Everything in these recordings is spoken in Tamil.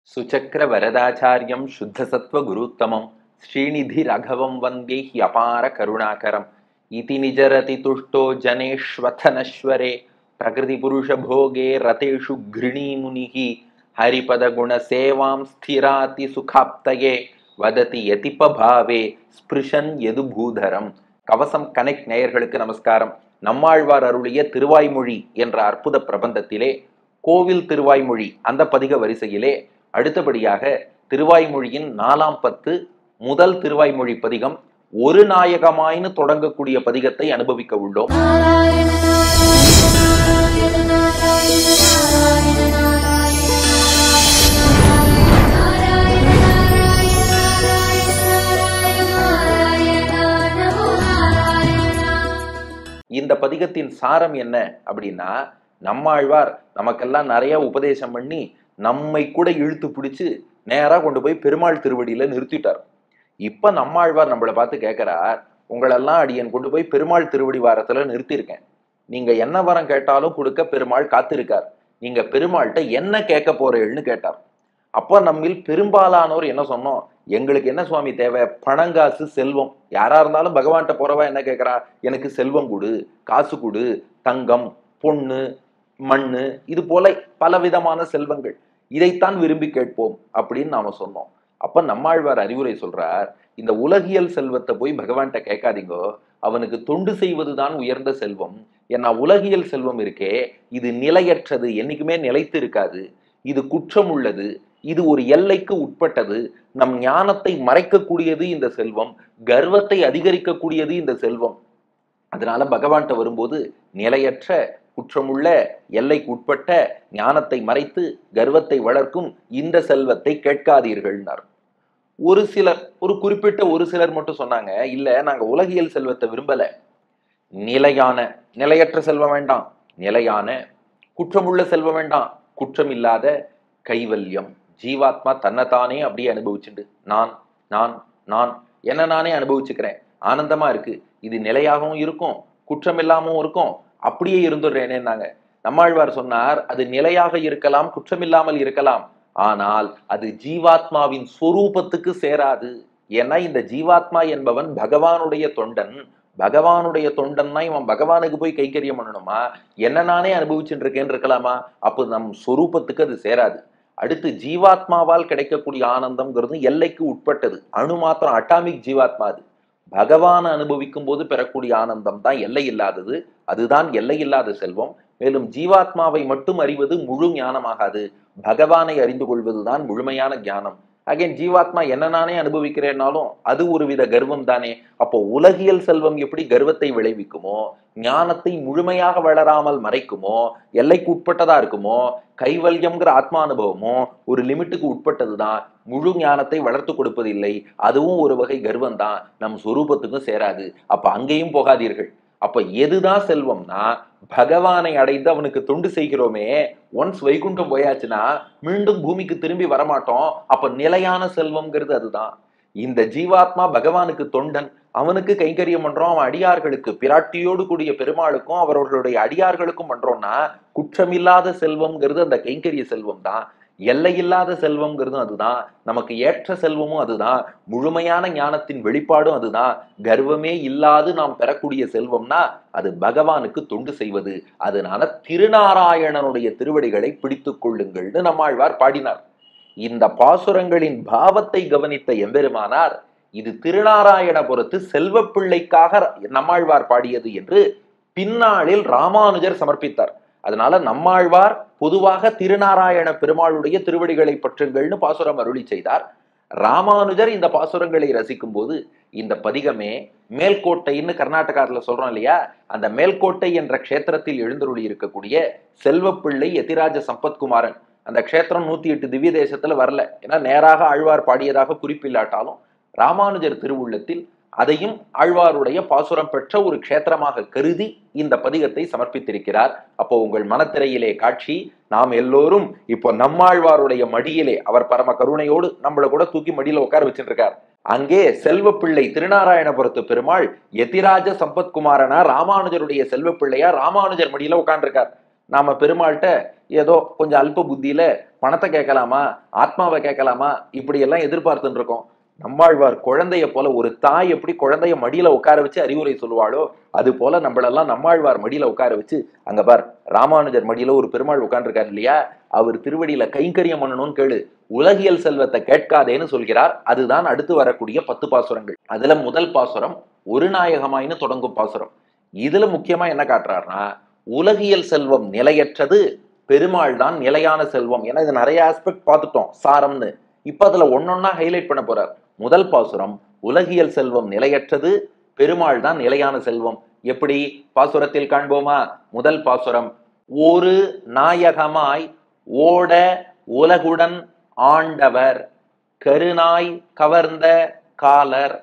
சுச்சக்கர வரதாச்சாரியம் சுத்தசத்வ குருத்தமம் ஸ்ரீநிதி ரகவம் வந்தே அபார கருணாகரம் இதி நிஜரதி துஷ்டோ ஜனேஷ்வதனஸ்வரே பிரகிருதி புருஷ போகே ரதேஷு கிருணீ முனிகி ஹரிபத குண சேவாம் ஸ்திராதி சுகாப்தயே வததி யதிபபாவே ஸ்பிருஷன் எது பூதரம் கவசம் கனெக்ட் நேயர்களுக்கு நமஸ்காரம் நம்மாழ்வார் அருளிய திருவாய்மொழி என்ற அற்புத பிரபந்தத்திலே கோவில் திருவாய்மொழி அந்த பதிக வரிசையிலே அடுத்தபடியாக திருவாய்மொழியின் நாலாம் பத்து முதல் திருவாய்மொழி பதிகம் ஒரு நாயகமாயின்னு தொடங்கக்கூடிய பதிகத்தை அனுபவிக்க உள்ளோம் இந்த பதிகத்தின் சாரம் என்ன அப்படின்னா நம்மாழ்வார் நமக்கெல்லாம் நிறைய உபதேசம் பண்ணி நம்மை கூட இழுத்து பிடிச்சு நேரா கொண்டு போய் பெருமாள் திருவடியில நிறுத்திட்டார் இப்ப நம்மாழ்வார் நம்மளை பார்த்து கேட்கிறார் உங்களெல்லாம் அடியன் கொண்டு போய் பெருமாள் திருவடி வாரத்துல நிறுத்தியிருக்கேன் நீங்க என்ன வரம் கேட்டாலும் கொடுக்க பெருமாள் காத்திருக்கார் நீங்க பெருமாள்கிட்ட என்ன கேட்க போறேன்னு கேட்டார் அப்போ நம்மில் பெரும்பாலானோர் என்ன சொன்னோம் எங்களுக்கு என்ன சுவாமி தேவை பணங்காசு செல்வம் யாரா இருந்தாலும் பகவான்கிட்ட போறவா என்ன கேட்கறா எனக்கு செல்வம் கொடு காசு கொடு தங்கம் பொண்ணு மண்ணு இது போல பலவிதமான செல்வங்கள் இதைத்தான் விரும்பி கேட்போம் அப்படின்னு நாம சொன்னோம் அப்ப நம்மாழ்வார் அறிவுரை சொல்றார் இந்த உலகியல் செல்வத்தை போய் பகவான்கிட்ட கேட்காதீங்கோ அவனுக்கு தொண்டு செய்வதுதான் உயர்ந்த செல்வம் ஏன்னா உலகியல் செல்வம் இருக்கே இது நிலையற்றது என்னைக்குமே நிலைத்து இருக்காது இது குற்றம் உள்ளது இது ஒரு எல்லைக்கு உட்பட்டது நம் ஞானத்தை மறைக்கக்கூடியது இந்த செல்வம் கர்வத்தை அதிகரிக்கக்கூடியது இந்த செல்வம் அதனால பகவான்கிட்ட வரும்போது நிலையற்ற குற்றமுள்ள எல்லைக்கு உட்பட்ட ஞானத்தை மறைத்து கர்வத்தை வளர்க்கும் இந்த செல்வத்தை கேட்காதீர்கள்னார் ஒரு சிலர் ஒரு குறிப்பிட்ட ஒரு சிலர் மட்டும் சொன்னாங்க இல்ல நாங்க உலகியல் செல்வத்தை விரும்பல நிலையான நிலையற்ற செல்வம் வேண்டாம் நிலையான குற்றமுள்ள செல்வம் வேண்டாம் குற்றம் இல்லாத கைவல்யம் ஜீவாத்மா தன்னைத்தானே அப்படியே அனுபவிச்சுண்டு நான் நான் நான் என்ன நானே அனுபவிச்சுக்கிறேன் ஆனந்தமா இருக்கு இது நிலையாகவும் இருக்கும் குற்றம் இல்லாமவும் இருக்கும் அப்படியே இருந்துடுறேனேன்னாங்க நம்மாழ்வார் சொன்னார் அது நிலையாக இருக்கலாம் குற்றமில்லாமல் இருக்கலாம் ஆனால் அது ஜீவாத்மாவின் ஸ்வரூபத்துக்கு சேராது ஏன்னா இந்த ஜீவாத்மா என்பவன் பகவானுடைய தொண்டன் பகவானுடைய தொண்டன்னா இவன் பகவானுக்கு போய் கைக்கரியம் பண்ணணுமா என்ன நானே அனுபவிச்சுட்டு இருக்கேன்னு இருக்கலாமா அப்போ நம் சொரூபத்துக்கு அது சேராது அடுத்து ஜீவாத்மாவால் கிடைக்கக்கூடிய ஆனந்தம்ங்கிறது எல்லைக்கு உட்பட்டது அணு மாத்திரம் அட்டாமிக் ஜீவாத்மா அது பகவானை அனுபவிக்கும் போது பெறக்கூடிய ஆனந்தம் தான் எல்லை இல்லாதது அதுதான் எல்லை இல்லாத செல்வம் மேலும் ஜீவாத்மாவை மட்டும் அறிவது முழு ஞானமாகாது பகவானை அறிந்து கொள்வதுதான் முழுமையான ஞானம் அகைன் ஜீவாத்மா என்ன நானே அனுபவிக்கிறேன்னாலும் அது ஒரு வித கர்வம் தானே அப்போ உலகியல் செல்வம் எப்படி கர்வத்தை விளைவிக்குமோ ஞானத்தை முழுமையாக வளராமல் மறைக்குமோ எல்லைக்கு உட்பட்டதா இருக்குமோ கைவல்யம்ங்கிற ஆத்மா அனுபவமோ ஒரு லிமிட்டுக்கு உட்பட்டது தான் முழு ஞானத்தை வளர்த்து கொடுப்பதில்லை அதுவும் ஒரு வகை கர்வம் தான் நம் சொரூபத்துக்கும் சேராது அப்ப அங்கேயும் போகாதீர்கள் அப்ப எதுதான் செல்வம்னா பகவானை அடைந்து அவனுக்கு தொண்டு செய்கிறோமே ஒன்ஸ் வைகுண்டம் போயாச்சுன்னா மீண்டும் பூமிக்கு திரும்பி வரமாட்டோம் அப்ப நிலையான செல்வம்ங்கிறது அதுதான் இந்த ஜீவாத்மா பகவானுக்கு தொண்டன் அவனுக்கு கைங்கரியம் பண்றோம் அவன் அடியார்களுக்கு பிராட்டியோடு கூடிய பெருமாளுக்கும் அவர்களுடைய அடியார்களுக்கும் பண்றோம்னா குற்றமில்லாத செல்வம்ங்கிறது அந்த கைங்கரிய செல்வம் தான் எல்லையில்லாத செல்வம்ங்கிறதும் அதுதான் நமக்கு ஏற்ற செல்வமும் அதுதான் முழுமையான ஞானத்தின் வெளிப்பாடும் அதுதான் கர்வமே இல்லாது நாம் பெறக்கூடிய செல்வம்னா அது பகவானுக்கு தொண்டு செய்வது அதனால திருநாராயணனுடைய திருவடிகளை பிடித்துக் கொள்ளுங்கள்னு நம்மாழ்வார் பாடினார் இந்த பாசுரங்களின் பாவத்தை கவனித்த எம்பெருமானார் இது திருநாராயணபுரத்து செல்வப்பிள்ளைக்காக நம்மாழ்வார் பாடியது என்று பின்னாளில் ராமானுஜர் சமர்ப்பித்தார் அதனால நம்மாழ்வார் பொதுவாக திருநாராயண பெருமாளுடைய திருவடிகளை பற்றுங்கள்னு பாசுரம் அருளி செய்தார் ராமானுஜர் இந்த பாசுரங்களை ரசிக்கும் போது இந்த பதிகமே மேல்கோட்டைன்னு கர்நாடகாவில் சொல்றோம் இல்லையா அந்த மேல்கோட்டை என்ற க்ஷேத்திரத்தில் எழுந்தருளி இருக்கக்கூடிய செல்வப்பிள்ளை எதிராஜ சம்பத்குமாரன் அந்த க்ஷேத்திரம் நூத்தி எட்டு திவ்ய தேசத்துல வரல ஏன்னா நேராக ஆழ்வார் பாடியதாக குறிப்பில்லாட்டாலும் ராமானுஜர் திருவுள்ளத்தில் அதையும் ஆழ்வாருடைய பாசுரம் பெற்ற ஒரு க்ஷேத்திரமாக கருதி இந்த பதிகத்தை சமர்ப்பித்திருக்கிறார் அப்போ உங்கள் மனத்திரையிலே காட்சி நாம் எல்லோரும் இப்போ நம்மாழ்வாருடைய மடியிலே அவர் பரம கருணையோடு நம்மள கூட தூக்கி மடியில உட்கார வச்சுட்டு இருக்கார் அங்கே செல்வப்பிள்ளை திருநாராயணபுரத்து பெருமாள் எதிராஜ சம்பத்குமாரனா ராமானுஜருடைய செல்வப்பிள்ளையா ராமானுஜர் மடியில உட்கார்ந்துருக்கார் நாம பெருமாள்கிட்ட ஏதோ கொஞ்சம் அல்ப புத்தியில பணத்தை கேட்கலாமா ஆத்மாவை கேட்கலாமா இப்படி எல்லாம் எதிர்பார்த்துட்டு இருக்கோம் நம்மாழ்வார் குழந்தைய போல ஒரு தாய் எப்படி குழந்தைய மடியில உட்கார வச்சு அறிவுரை சொல்லுவாளோ அது போல நம்மளெல்லாம் நம்மாழ்வார் மடியில உட்கார வச்சு அங்க பார் ராமானுஜர் மடியில ஒரு பெருமாள் உட்கார்ந்துருக்காரு இல்லையா அவர் திருவடியில கைங்கரியம் பண்ணணும்னு கேளு உலகியல் செல்வத்தை கேட்காதேன்னு சொல்கிறார் அதுதான் அடுத்து வரக்கூடிய பத்து பாசுரங்கள் அதுல முதல் பாசுரம் ஒரு நாயகமாயின்னு தொடங்கும் பாசுரம் இதுல முக்கியமா என்ன காட்டுறாருன்னா உலகியல் செல்வம் நிலையற்றது பெருமாள் தான் நிலையான செல்வம் ஏன்னா இது நிறைய ஆஸ்பெக்ட் பார்த்துட்டோம் சாரம்னு இப்ப அதுல ஒன்னொன்னா ஹைலைட் பண்ண போறார் முதல் பாசுரம் உலகியல் செல்வம் நிலையற்றது பெருமாள் தான் நிலையான செல்வம் எப்படி பாசுரத்தில் காண்போமா முதல் பாசுரம் ஒரு நாயகமாய் ஓட உலகுடன் ஆண்டவர் கருநாய் கவர்ந்த காலர்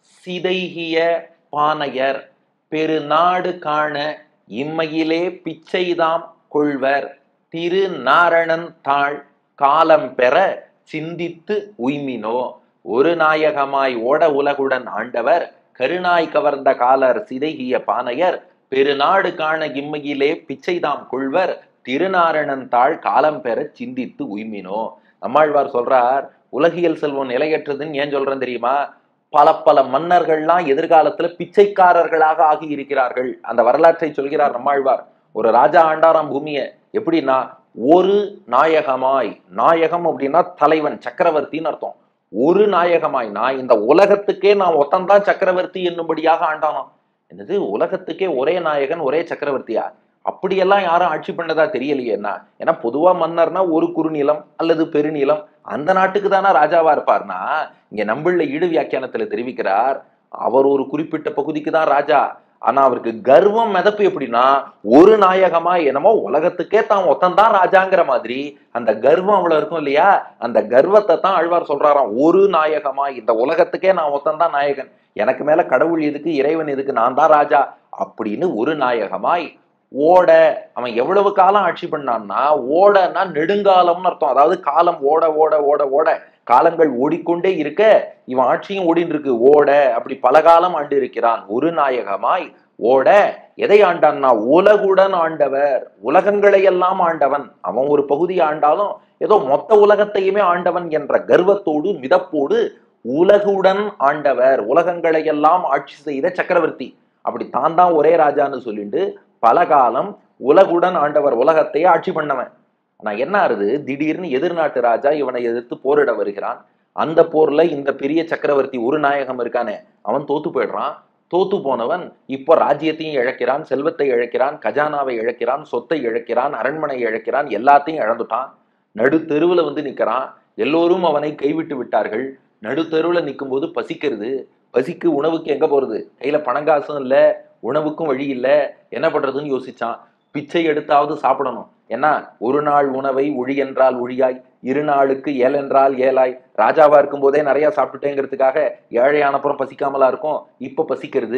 சிதைகிய பானையர் பெருநாடு காண இம்மையிலே பிச்சைதாம் கொள்வர் திரு நாரணன் தாழ் காலம் பெற சிந்தித்து உய்மினோ ஒரு நாயகமாய் ஓட உலகுடன் ஆண்டவர் கருநாய் கவர்ந்த காலர் சிதைகிய பானையர் பெருநாடு காண இம்மையிலே பிச்சைதாம் கொள்வர் திருநாரணன் தாழ் காலம் பெற சிந்தித்து உய்மினோ நம்மாழ்வார் சொல்றார் உலகியல் செல்வம் நிலையற்றதுன்னு ஏன் சொல்றேன் தெரியுமா பல பல மன்னர்கள்லாம் எதிர்காலத்துல பிச்சைக்காரர்களாக ஆகி இருக்கிறார்கள் அந்த வரலாற்றை சொல்கிறார் நம்மாழ்வார் ஒரு ராஜா ஆண்டாராம் பூமிய எப்படின்னா ஒரு நாயகமாய் நாயகம் அப்படின்னா தலைவன் சக்கரவர்த்தின்னு அர்த்தம் ஒரு நாயகமாய் நான் இந்த உலகத்துக்கே நான் ஒத்தந்தான் சக்கரவர்த்தி என்னும்படியாக ஆண்டானாம் என்னது உலகத்துக்கே ஒரே நாயகன் ஒரே சக்கரவர்த்தியா அப்படியெல்லாம் யாரும் ஆட்சி பண்ணதா தெரியலையே என்ன ஏன்னா பொதுவா மன்னர்னா ஒரு குறுநிலம் அல்லது பெருநிலம் அந்த நாட்டுக்கு தானே ராஜாவா இருப்பார்னா இங்க நம்பிள்ள ஈடு வியாக்கியானத்துல தெரிவிக்கிறார் அவர் ஒரு குறிப்பிட்ட பகுதிக்கு தான் ராஜா ஆனா அவருக்கு கர்வம் மிதப்பு எப்படின்னா ஒரு நாயகமா என்னமோ உலகத்துக்கே தான் ஒத்தந்தான் ராஜாங்கிற மாதிரி அந்த கர்வம் அவ்வளவு இருக்கும் இல்லையா அந்த கர்வத்தை தான் ஆழ்வார் சொல்றாராம் ஒரு நாயகமா இந்த உலகத்துக்கே நான் ஒத்தந்தான் நாயகன் எனக்கு மேல கடவுள் எதுக்கு இறைவன் எதுக்கு நான் தான் ராஜா அப்படின்னு ஒரு நாயகமாய் ஓட அவன் எவ்வளவு காலம் ஆட்சி பண்ணான்னா ஓடனா நெடுங்காலம்னு அர்த்தம் அதாவது காலம் ஓட ஓட ஓட ஓட காலங்கள் ஓடிக்கொண்டே இருக்க இவன் ஆட்சியும் ஓடின்னு இருக்கு ஓட அப்படி பல காலம் ஆண்டு இருக்கிறான் ஒரு நாயகமாய் ஓட எதை ஆண்டான்னா உலகுடன் ஆண்டவர் உலகங்களை எல்லாம் ஆண்டவன் அவன் ஒரு பகுதி ஆண்டாலும் ஏதோ மொத்த உலகத்தையுமே ஆண்டவன் என்ற கர்வத்தோடு மிதப்போடு உலகுடன் ஆண்டவர் உலகங்களை எல்லாம் ஆட்சி செய்த சக்கரவர்த்தி அப்படி தான் தான் ஒரே ராஜான்னு சொல்லிட்டு பல காலம் உலகுடன் ஆண்டவர் உலகத்தையே ஆட்சி பண்ணவன் ஆனா என்ன ஆறுது திடீர்னு எதிர்நாட்டு ராஜா இவனை எதிர்த்து போரிட வருகிறான் அந்த போர்ல இந்த பெரிய சக்கரவர்த்தி ஒரு நாயகம் இருக்கானே அவன் தோத்து போயிடுறான் தோத்து போனவன் இப்போ ராஜ்யத்தையும் இழக்கிறான் செல்வத்தை இழக்கிறான் கஜானாவை இழக்கிறான் சொத்தை இழக்கிறான் அரண்மனை இழக்கிறான் எல்லாத்தையும் இழந்துட்டான் நடு தெருவுல வந்து நிக்கிறான் எல்லோரும் அவனை கைவிட்டு விட்டார்கள் நடு தெருவுல நிற்கும் போது பசிக்கிறது பசிக்கு உணவுக்கு எங்க போறது கையில பணங்காசும் இல்ல உணவுக்கும் வழி இல்ல என்ன பண்றதுன்னு யோசிச்சான் பிச்சை எடுத்தாவது சாப்பிடணும் ஏன்னா ஒரு நாள் உணவை ஒழி என்றால் ஒழியாய் இரு நாளுக்கு ஏல் என்றால் ஏலாய் ராஜாவா இருக்கும் போதே நிறைய சாப்பிட்டுட்டேங்கிறதுக்காக ஏழையானப்புறம் பசிக்காமலா இருக்கும் இப்ப பசிக்கிறது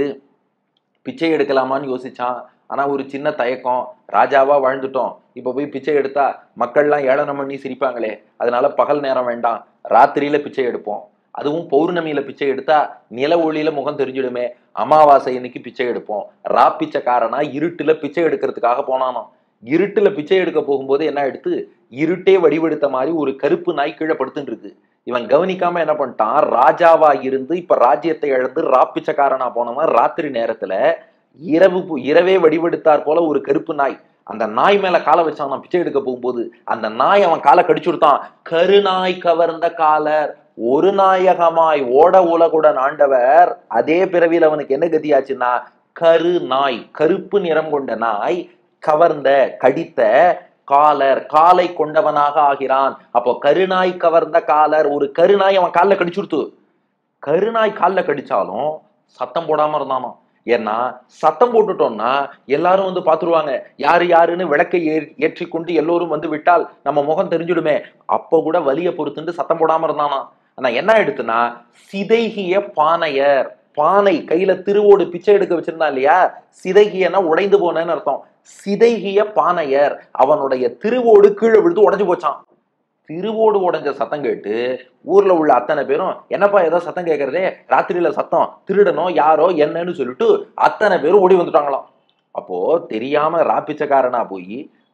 பிச்சை எடுக்கலாமான்னு யோசிச்சான் ஆனா ஒரு சின்ன தயக்கம் ராஜாவா வாழ்ந்துட்டோம் இப்ப போய் பிச்சை எடுத்தா மக்கள்லாம் ஏளனம் பண்ணி சிரிப்பாங்களே அதனால பகல் நேரம் வேண்டாம் ராத்திரியில பிச்சை எடுப்போம் அதுவும் பௌர்ணமியில பிச்சை எடுத்தா நில ஒளியில முகம் தெரிஞ்சிடுமே அமாவாசை இன்னைக்கு பிச்சை எடுப்போம் ரா பிச்சைக்காரனா இருட்டுல பிச்சை எடுக்கிறதுக்காக போனானோ இருட்டுல பிச்சை எடுக்க போகும்போது என்ன எடுத்து இருட்டே வடிவெடுத்த மாதிரி ஒரு கருப்பு நாய் கீழே படுத்துட்டு இருக்கு இவன் கவனிக்காம என்ன பண்ணிட்டான் ராஜாவா இருந்து இப்ப ராஜ்யத்தை இழந்து ரா பிச்சைக்காரனா போனவன் ராத்திரி நேரத்துல இரவு பு- இரவே வடிவெடுத்தார் போல ஒரு கருப்பு நாய் அந்த நாய் மேல காலை வச்சான் நான் பிச்சை எடுக்க போகும்போது அந்த நாய் அவன் காலை கடிச்சு கொடுத்தான் கருநாய் கவர்ந்த காலர் ஒரு நாயகமாய் ஓட உலகுடன் ஆண்டவர் அதே பிறவியில் அவனுக்கு என்ன கதியாச்சுன்னா கரு நாய் கருப்பு நிறம் கொண்ட நாய் கவர்ந்த கடித்த காலர் காலை கொண்டவனாக ஆகிறான் அப்போ கருநாய் கவர்ந்த காலர் ஒரு கருநாய் அவன் காலில் கடிச்சு கொடுத்து கருநாய் காலில் கடிச்சாலும் சத்தம் போடாம இருந்தானோ ஏன்னா சத்தம் போட்டுட்டோம்னா எல்லாரும் வந்து பாத்துருவாங்க யாரு யாருன்னு விளக்கை ஏற்- ஏற்றிக்கொண்டு எல்லோரும் வந்து விட்டால் நம்ம முகம் தெரிஞ்சிடுமே அப்ப கூட வலிய பொறுத்துட்டு சத்தம் போடாம இருந்தானா ஆனா என்ன ஆயிடுத்துன்னா சிதைகிய பானையர் பானை கையில திருவோடு பிச்சை எடுக்க வச்சிருந்தான் இல்லையா சிதைகியனா உடைந்து போனேன்னு அர்த்தம் சிதைகிய பானையர் அவனுடைய திருவோடு கீழே விழுந்து உடைஞ்சு போச்சான் திருவோடு உடைஞ்ச சத்தம் கேட்டு ஊர்ல உள்ள அத்தனை பேரும் என்னப்பா ஏதோ சத்தம் கேட்கறதே ராத்திரியில சத்தம் திருடனோ யாரோ என்னன்னு சொல்லிட்டு அத்தனை பேரும் ஓடி வந்துட்டாங்களாம் அப்போ தெரியாம ராப்பிச்சக்காரனா போய்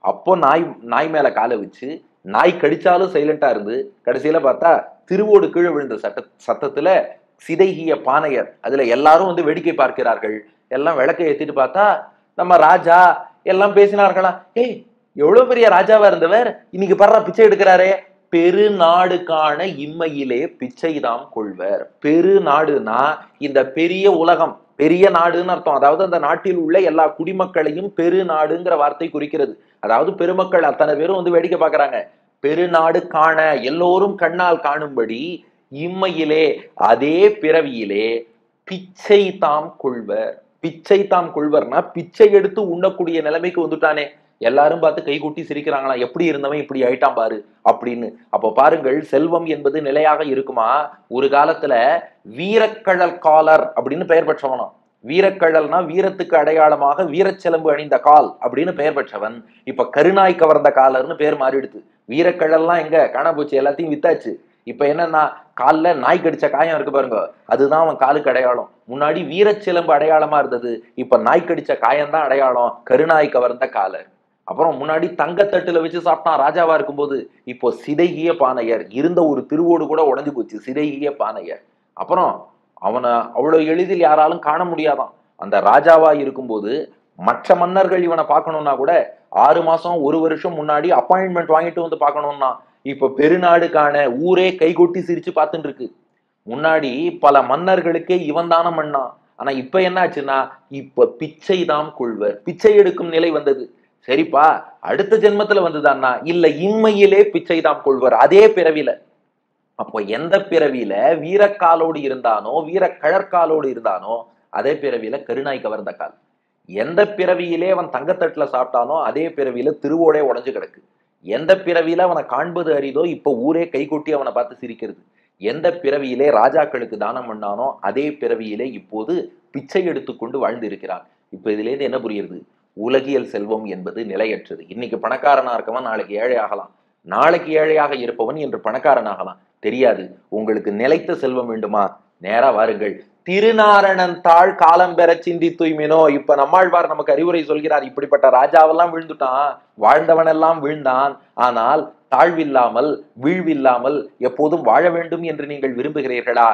அப்போ நாய் நாய் மேல காலை வச்சு நாய் கடிச்சாலும் சைலண்டா இருந்து கடைசியில பார்த்தா திருவோடு கீழே விழுந்த சட்ட சத்தத்துல சிதைகிய பானையர் அதுல எல்லாரும் வந்து வேடிக்கை பார்க்கிறார்கள் எல்லாம் விளக்கை ஏத்திட்டு பார்த்தா நம்ம ராஜா எல்லாம் பேசினார்களா ஏய் எவ்வளவு பெரிய ராஜாவா இருந்தவர் இன்னைக்கு பர்றா பிச்சை எடுக்கிறாரே பெருநாடு காண இம்மையிலே பிச்சைதாம் கொள்வர் பெருநாடுனா இந்த பெரிய உலகம் பெரிய நாடுன்னு அர்த்தம் அதாவது அந்த நாட்டில் உள்ள எல்லா குடிமக்களையும் பெருநாடுங்கிற வார்த்தை குறிக்கிறது அதாவது பெருமக்கள் அத்தனை பேரும் வந்து வேடிக்கை பார்க்கறாங்க பெருநாடு காண எல்லோரும் கண்ணால் காணும்படி இம்மையிலே அதே பிறவியிலே பிச்சை தாம் கொள்வர் பிச்சை தாம் கொள்வர்னா பிச்சை எடுத்து உண்ணக்கூடிய நிலைமைக்கு வந்துட்டானே எல்லாரும் பார்த்து கை கூட்டி சிரிக்கிறாங்களா எப்படி இருந்தவன் இப்படி ஆயிட்டான் பாரு அப்படின்னு அப்போ பாருங்கள் செல்வம் என்பது நிலையாக இருக்குமா ஒரு காலத்துல வீரக்கழல் காலர் அப்படின்னு பெயர் பெற்றவனாம் வீரக்கழல்னா வீரத்துக்கு அடையாளமாக வீரச்செலம்பு அணிந்த கால் அப்படின்னு பெயர் பெற்றவன் இப்ப கருநாய் கவர்ந்த காலர்னு பேர் மாறிடுது வீரக்கழல்லாம் எங்க காண போச்சு எல்லாத்தையும் வித்தாச்சு இப்ப என்னன்னா கால்ல நாய் கடிச்ச காயம் இருக்கு பாருங்க அதுதான் அவன் காலுக்கு அடையாளம் முன்னாடி வீரச்சிலம்பு அடையாளமா இருந்தது இப்ப நாய் கடிச்ச காயம் தான் அடையாளம் கருநாய் கவர்ந்த காலர் அப்புறம் முன்னாடி தங்கத்தட்டுல வச்சு சாப்பிட்டான் ராஜாவா இருக்கும்போது இப்போ சிதைகிய பானையர் இருந்த ஒரு திருவோடு கூட உடைஞ்சு போச்சு சிதைகிய பானையர் அப்புறம் அவனை அவ்வளவு எளிதில் யாராலும் காண முடியாதான் அந்த ராஜாவா இருக்கும்போது மற்ற மன்னர்கள் இவனை பார்க்கணும்னா கூட ஆறு மாசம் ஒரு வருஷம் முன்னாடி அப்பாயின்மெண்ட் வாங்கிட்டு வந்து பார்க்கணும்னா இப்ப பெருநாடுக்கான ஊரே கைகொட்டி சிரிச்சு பார்த்துட்டு இருக்கு முன்னாடி பல மன்னர்களுக்கே இவன் தானே மண்ணா ஆனா இப்ப என்ன ஆச்சுன்னா இப்ப பிச்சை தான் கொள்வர் பிச்சை எடுக்கும் நிலை வந்தது சரிப்பா அடுத்த ஜென்மத்துல வந்துதான்னா இல்ல இம்மையிலே பிச்சை தாம் கொள்வர் அதே பிறவில அப்போ எந்த பிறவியில வீரக்காலோடு இருந்தானோ வீர கழற்காலோடு இருந்தானோ அதே பிறவியில கருணாய் கவர்ந்த கால் எந்த பிறவியிலே அவன் தங்கத்தட்டுல சாப்பிட்டானோ அதே பிறவியில திருவோடே உடைஞ்சு கிடக்கு எந்த பிறவியில அவனை காண்பது அரிதோ இப்ப ஊரே கைகொட்டி அவனை பார்த்து சிரிக்கிறது எந்த பிறவியிலே ராஜாக்களுக்கு தானம் பண்ணானோ அதே பிறவியிலே இப்போது பிச்சை எடுத்துக்கொண்டு வாழ்ந்து இருக்கிறான் இப்ப இதுல இருந்து என்ன புரியுது உலகியல் செல்வம் என்பது நிலையற்றது இன்னைக்கு பணக்காரனா இருக்கவன் நாளைக்கு ஏழை ஆகலாம் நாளைக்கு ஏழையாக இருப்பவன் என்று பணக்காரன் ஆகலாம் தெரியாது உங்களுக்கு நிலைத்த செல்வம் வேண்டுமா நேரா வாருங்கள் திருநாரணன் தாழ் காலம் பெற சிந்தி தூய்மினோ இப்ப நம்மாழ்வார் நமக்கு அறிவுரை சொல்கிறார் இப்படிப்பட்ட ராஜாவெல்லாம் விழுந்துட்டான் வாழ்ந்தவனெல்லாம் வீழ்ந்தான் ஆனால் தாழ்வில்லாமல் வீழ்வில்லாமல் எப்போதும் வாழ வேண்டும் என்று நீங்கள் விரும்புகிறீர்களா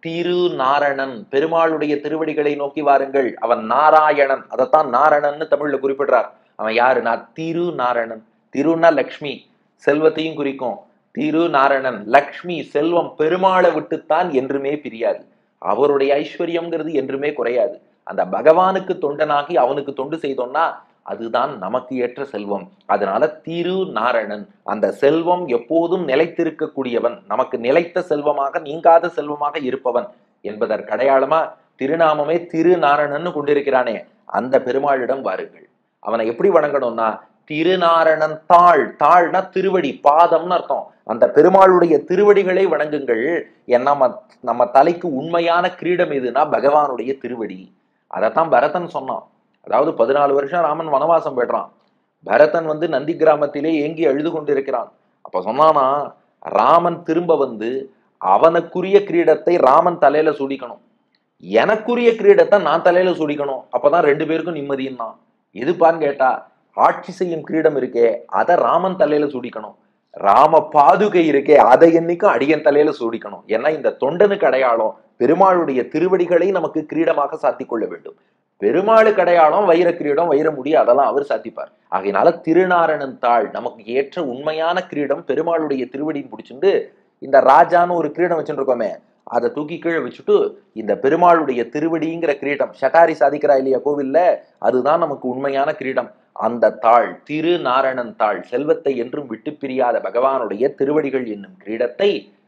திருநாரணன் பெருமாளுடைய திருவடிகளை நோக்கி வாருங்கள் அவன் நாராயணன் அதைத்தான் நாரணன்னு தமிழ்ல குறிப்பிடுறார் அவன் யாருன்னா திருநாரணன் திருன்னா லக்ஷ்மி செல்வத்தையும் குறிக்கும் திருநாரணன் லக்ஷ்மி செல்வம் பெருமாளை விட்டுத்தான் என்றுமே பிரியாது அவருடைய ஐஸ்வர்யம்ங்கிறது என்றுமே குறையாது அந்த பகவானுக்கு தொண்டனாகி அவனுக்கு தொண்டு செய்தோம்னா அதுதான் நமக்கு ஏற்ற செல்வம் அதனால திரு நாரணன் அந்த செல்வம் எப்போதும் நிலைத்திருக்கக்கூடியவன் நமக்கு நிலைத்த செல்வமாக நீங்காத செல்வமாக இருப்பவன் என்பதற்கு அடையாளமா திருநாமமே திரு நாரணன்னு கொண்டிருக்கிறானே அந்த பெருமாளிடம் வாருங்கள் அவனை எப்படி வணங்கணும்னா திருநாரணன் தாழ் தாழ்னா திருவடி பாதம்னு அர்த்தம் அந்த பெருமாளுடைய திருவடிகளை வணங்குங்கள் ஏன்னா நம்ம நம்ம தலைக்கு உண்மையான கிரீடம் எதுனா பகவானுடைய திருவடி அதைத்தான் பரதன் சொன்னான் அதாவது பதினாலு வருஷம் ராமன் வனவாசம் போய்ட்றான் பரதன் வந்து நந்தி கிராமத்திலே ஏங்கி அழுது கொண்டிருக்கிறான் அப்ப சொன்னானா ராமன் திரும்ப வந்து அவனுக்குரிய கிரீடத்தை ராமன் தலையில சூடிக்கணும் எனக்குரிய கிரீடத்தை நான் தலையில சூடிக்கணும் அப்பதான் ரெண்டு பேருக்கும் நிம்மதின்னா எதுப்பான்னு கேட்டா ஆட்சி செய்யும் கிரீடம் இருக்கே அதை ராமன் தலையில சூடிக்கணும் ராம பாதுகை இருக்கே அதை என்னைக்கும் அடியன் தலையில சூடிக்கணும் ஏன்னா இந்த தொண்டனுக்கு அடையாளம் பெருமாளுடைய திருவடிகளை நமக்கு கிரீடமாக சாத்தி கொள்ள வேண்டும் பெருமாளுக்கு அடையாளம் வைர கிரீடம் வைர முடி அதெல்லாம் அவர் சாத்திப்பார் ஆகையினால திருநாரணன் தாள் நமக்கு ஏற்ற உண்மையான கிரீடம் பெருமாளுடைய திருவடின்னு பிடிச்சிட்டு இந்த ராஜான்னு ஒரு கிரீடம் வச்சுட்டு இருக்கோமே அதை தூக்கி கீழே வச்சுட்டு இந்த பெருமாளுடைய திருவடிங்கிற கிரீடம் ஷட்டாரி சாதிக்கிறா இல்லையா கோவில்ல அதுதான் நமக்கு உண்மையான கிரீடம் அந்த தாள் திரு நாரணன் தாள் செல்வத்தை என்றும் விட்டு பிரியாத பகவானுடைய திருவடிகள் என்னும் கிரீடத்தை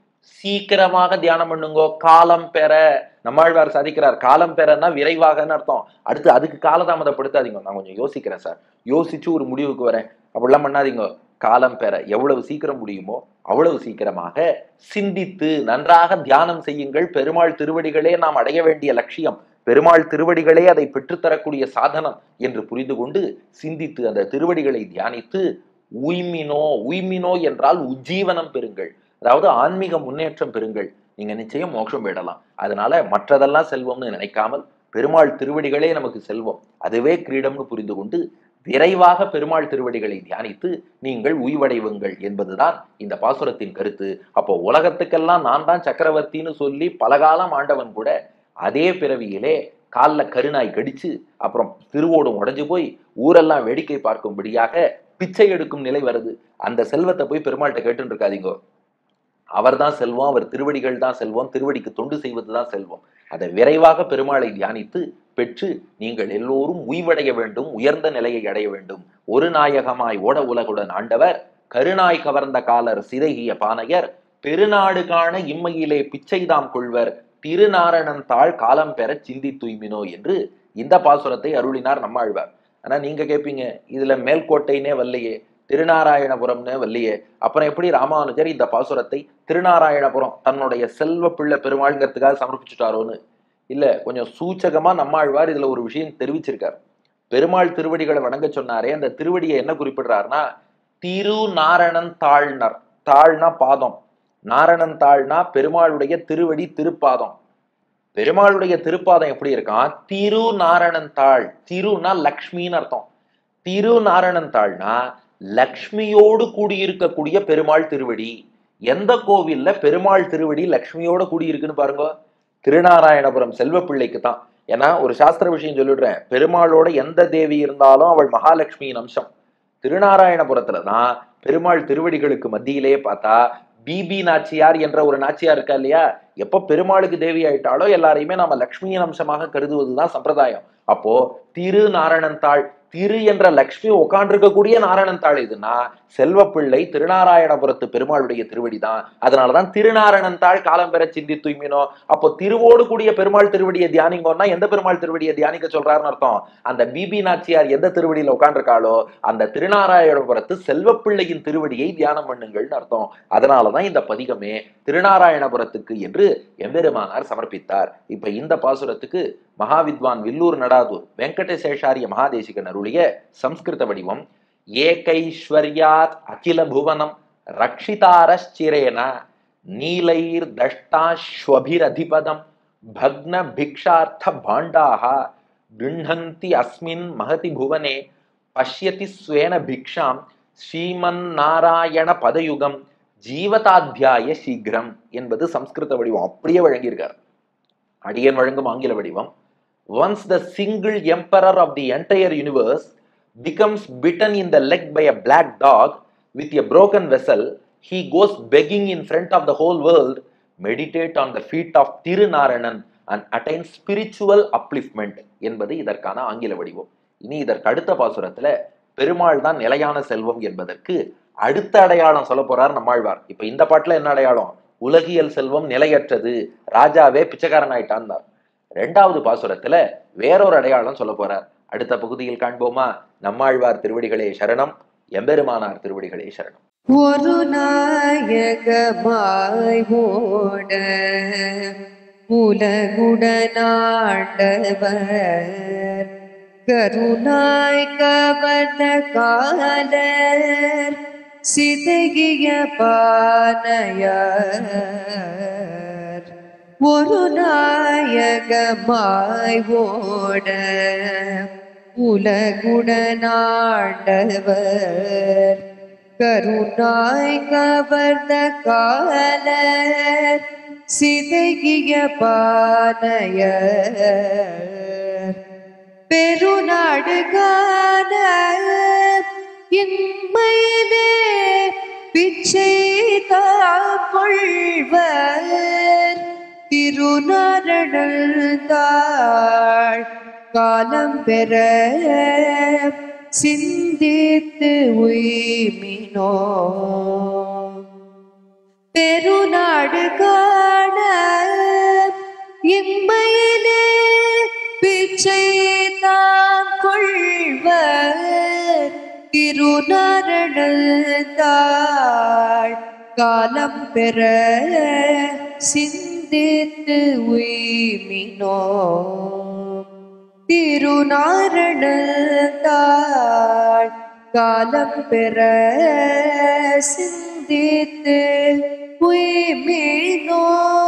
சீக்கிரமாக தியானம் பண்ணுங்கோ காலம் பெற நம்மாழ்வார் சாதிக்கிறார் காலம் பெறன்னா விரைவாகன்னு அர்த்தம் அடுத்து அதுக்கு காலதாமதப்படுத்தாதீங்க நான் கொஞ்சம் யோசிக்கிறேன் சார் யோசிச்சு ஒரு முடிவுக்கு வரேன் அப்படிலாம் பண்ணாதீங்க காலம் பெற எவ்வளவு சீக்கிரம் முடியுமோ அவ்வளவு சீக்கிரமாக சிந்தித்து நன்றாக தியானம் செய்யுங்கள் பெருமாள் திருவடிகளே நாம் அடைய வேண்டிய லட்சியம் பெருமாள் திருவடிகளே அதை பெற்றுத்தரக்கூடிய சாதனம் என்று புரிந்து கொண்டு சிந்தித்து அந்த திருவடிகளை தியானித்து உய்மினோ உய்மினோ என்றால் உஜ்ஜீவனம் பெறுங்கள் அதாவது ஆன்மீக முன்னேற்றம் பெறுங்கள் நீங்க நிச்சயம் மோட்சம் போயிடலாம் அதனால மற்றதெல்லாம் செல்வம்னு நினைக்காமல் பெருமாள் திருவடிகளே நமக்கு செல்வம் அதுவே கிரீடம்னு புரிந்து கொண்டு விரைவாக பெருமாள் திருவடிகளை தியானித்து நீங்கள் உய்வடைவுங்கள் என்பதுதான் இந்த பாசுரத்தின் கருத்து அப்போ உலகத்துக்கெல்லாம் நான் தான் சக்கரவர்த்தின்னு சொல்லி பலகாலம் ஆண்டவன் கூட அதே பிறவியிலே காலில் கருநாய் கடிச்சு அப்புறம் திருவோடும் உடைஞ்சு போய் ஊரெல்லாம் வேடிக்கை பார்க்கும்படியாக பிச்சை எடுக்கும் நிலை வருது அந்த செல்வத்தை போய் பெருமாள்கிட்ட கேட்டுன்னு இருக்காதீங்க அவர் தான் செல்வம் அவர் திருவடிகள் தான் செல்வம் திருவடிக்கு தொண்டு செய்வது தான் செல்வம் அதை விரைவாக பெருமாளை தியானித்து பெற்று நீங்கள் எல்லோரும் உய்வடைய வேண்டும் உயர்ந்த நிலையை அடைய வேண்டும் ஒரு நாயகமாய் ஓட உலகுடன் ஆண்டவர் கருநாய் கவர்ந்த காலர் சிதைகிய பானையர் பெருநாடு காண இம்மையிலே பிச்சைதாம் கொள்வர் திருநாரணன் தாழ் காலம் பெற சிந்தி தூய்மினோ என்று இந்த பாசுரத்தை அருளினார் நம்மாழ்வார் ஆனா நீங்க கேட்பீங்க இதுல மேல்கோட்டைனே வல்லையே திருநாராயணபுரம்னு வல்லையே அப்புறம் எப்படி ராமானுஜர் இந்த பாசுரத்தை திருநாராயணபுரம் தன்னுடைய செல்வ பிள்ளை பெருமாள்ங்கிறதுக்காக சமர்ப்பிச்சுட்டாரோன்னு இல்ல கொஞ்சம் சூச்சகமா நம்மாழ்வார் இதுல ஒரு விஷயம் தெரிவிச்சிருக்கார் பெருமாள் திருவடிகளை வணங்க சொன்னாரே அந்த திருவடியை என்ன குறிப்பிடுறாருன்னா திரு நாரணன் தாழ்னர் தாழ்னா பாதம் நாரணன் தாழ்னா பெருமாளுடைய திருவடி திருப்பாதம் பெருமாளுடைய திருப்பாதம் எப்படி இருக்கான் திரு நாரணன் தாள் திருனா லக்ஷ்மின்னு அர்த்தம் திரு நாரணன் தாள்னா லக்ஷ்மியோடு கூடியிருக்கக்கூடிய பெருமாள் திருவடி எந்த கோவில்ல பெருமாள் திருவடி லக்ஷ்மியோட கூடியிருக்குன்னு பாருங்க திருநாராயணபுரம் செல்வ பிள்ளைக்கு தான் ஏன்னா ஒரு சாஸ்திர விஷயம் சொல்லிடுறேன் பெருமாளோட எந்த தேவி இருந்தாலும் அவள் மகாலட்சுமியின் அம்சம் திருநாராயணபுரத்துல தான் பெருமாள் திருவடிகளுக்கு மத்தியிலேயே பார்த்தா பிபி நாச்சியார் என்ற ஒரு நாச்சியார் இருக்கா இல்லையா எப்ப பெருமாளுக்கு தேவி ஆயிட்டாலோ எல்லாரையுமே நாம லக்ஷ்மியின் அம்சமாக கருதுவதுதான் சம்பிரதாயம் அப்போ திரு நாரணன் தாள் திரு என்ற லக்ஷ்மி உட்காண்டிருக்கக்கூடிய நாராயணன் தாள் இதுன்னா செல்வப்பிள்ளை திருநாராயணபுரத்து பெருமாளுடைய திருவடி தான் அதனாலதான் திருநாரணன் தாள் காலம் பெற சிந்தி தூய்மினோ அப்போ திருவோடு கூடிய பெருமாள் திருவடியை தியானிங்கோன்னா எந்த பெருமாள் திருவடியை தியானிக்க சொல்றாருன்னு அர்த்தம் அந்த பிபி நாச்சியார் எந்த திருவடியில உட்காண்டிருக்காளோ அந்த திருநாராயணபுரத்து செல்வப்பிள்ளையின் திருவடியை தியானம் பண்ணுங்கள்னு அர்த்தம் அதனாலதான் இந்த பதிகமே திருநாராயணபுரத்துக்கு என்று எம்பெருமானார் சமர்ப்பித்தார் இப்ப இந்த பாசுரத்துக்கு மகாவித்வான் வில்லூர் நடாதூர் வெங்கடசேஷாரிய மகாதேசிகன் அருளிய சம்ஸ்கிருத வடிவம் ஏகைஸ்வர்யாத் அகில புவனம் ரக்ஷிதாரச்சிரேன நீலைர் தஷ்டாஸ்வபிரதிபதம் பக்ன பிக்ஷார்த்த பாண்டாக கிருண்ணந்தி அஸ்மின் மகதி புவனே பஷ்யதி ஸ்வேன பிக்ஷாம் ஸ்ரீமன் நாராயண பதயுகம் ஜீவதாத்தியாய சீக்கிரம் என்பது சம்ஸ்கிருத வடிவம் அப்படியே வழங்கியிருக்கார் அடியன் வழங்கும் ஆங்கில வடிவம் once the single emperor of the entire universe becomes bitten in the leg by a black dog with a broken vessel, he goes begging in front of the whole world, meditate on the feet of Tirunarayanan and attain spiritual upliftment என்பது இதற்கான ஆங்கில வடிவம் இனி இதற்கு அடுத்த பாசுரத்துல பெருமாள் தான் நிலையான செல்வம் என்பதற்கு அடுத்த அடையாளம் சொல்ல போறார் நம்மாழ்வார் இப்ப இந்த பாட்டுல என்ன அடையாளம் உலகியல் செல்வம் நிலையற்றது ராஜாவே பிச்சைக்காரன் ஆயிட்டான்னார் ரெண்டாவது பாசுரத்துல வேறொரு அடையாளம் சொல்ல போறார் அடுத்த பகுதியில் காண்போமா நம்மாழ்வார் திருவடிகளே சரணம் எம்பெருமானார் திருவடிகளே சரணம் ஒரு நாயகமாய் ஓட உலகுடனாண்டவர் கருணாய் கவர்ந்த காலர் சிதகிய பானையர் ஒரு நாயகமாய் ஓட உலகுடனாண்டவர் கருணாய் கவர்ந்த காலர் சிதகிய பானையர் பெருநாடு காண இன்மையிலே பிச்சை கொள்வர் திருநாரணந்தாள் காலம் பெற சிந்தித்து உய்மினோ பெருநாடு காண இம்மையிலே பிச்சை தாம் கொள்வர் திருநாரணந்தாள் காலம் பெற சிந்தித்து உய்மினோ திருநாரணத்தாள் காலம் பெற சிந்தித்து உய்மினோ